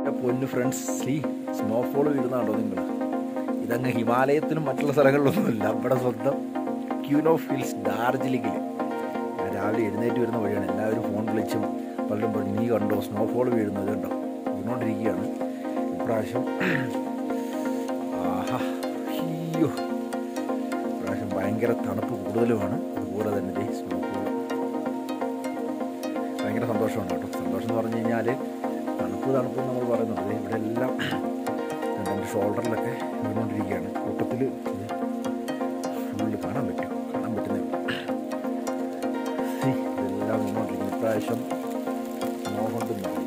എൻ്റെ പൊന്നു ഫ്രണ്ട്സ് ഈ സ്നോഫോൾ വീഴുന്നതാണോ നിങ്ങൾ ഇതങ്ങ് ഹിമാലയത്തിലും മറ്റുള്ള സ്ഥലങ്ങളിലൊന്നുമില്ല ഇവിടെ സ്വന്തം ക്യൂനോഫ് ഹിൽസ് ഡാർജിലിംഗിൽ ഞാൻ രാവിലെ എഴുന്നേറ്റ് വരുന്ന വഴിയാണ് എല്ലാവരും ഫോൺ വിളിച്ചും പലരും പറഞ്ഞു നീ കണ്ടോ സ്നോഫോൾ വീഴുന്നത് കണ്ടോ വീണുകൊണ്ടിരിക്കുകയാണ് ഇപ്രാവശ്യം ആഹാ അയ്യോ ഇപ്രാവശ്യം ഭയങ്കര തണുപ്പ് കൂടുതലുമാണ് അതുപോലെ തന്നെ ദേ സ്നോഫോൾ ഭയങ്കര സന്തോഷമാണ് കേട്ടോ സന്തോഷം എന്ന് പറഞ്ഞു കഴിഞ്ഞാൽ തണുപ്പ് തണുപ്പ് എന്ന് നമ്മൾ പറയുന്നത് ദേ ഇവിടെ എല്ലാം എൻ്റെ ഷോൾഡറിലൊക്കെ വീണുകൊണ്ടിരിക്കുകയാണ് കൂട്ടത്തിൽ ഫുള്ള് കാണാൻ പറ്റും കാണാൻ പറ്റുന്നേ ഉള്ളൂ. ഹേ, ഇതെല്ലാം വീണുകൊണ്ടിരിക്കുന്നു ഇപ്രാവശ്യം സ്നോ കൊണ്ട് നിറയും.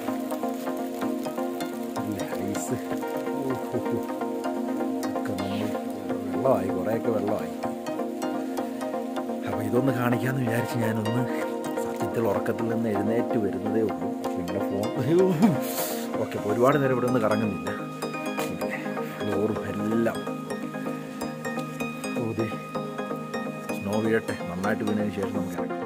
ഇല്ല, ഐസ് ഓ, ഹോ, ഹോ. ഒക്കെ നമ്മൾ വെള്ളമായി കുറേയൊക്കെ വെള്ളമായി അപ്പോൾ ഇതൊന്ന് കാണിക്കാമെന്ന് വിചാരിച്ച് ഞാനൊന്ന് സത്യത്തിൽ ഉറക്കത്തിൽ നിന്ന് എഴുന്നേറ്റ് വരുന്നതേ ഉള്ളൂ നിങ്ങളുടെ ഫോൺ ഓക്കെ അപ്പോൾ ഒരുപാട് നേരം ഇവിടെ നിന്ന് കറങ്ങുന്നില്ല ഇല്ലേ, ഫ്ലോറും എല്ലാം ഓ, ദേ, സ്നോ വീഴട്ടെ നന്നായിട്ട് വീണതിന് ശേഷം നമുക്ക് ഇറങ്ങാം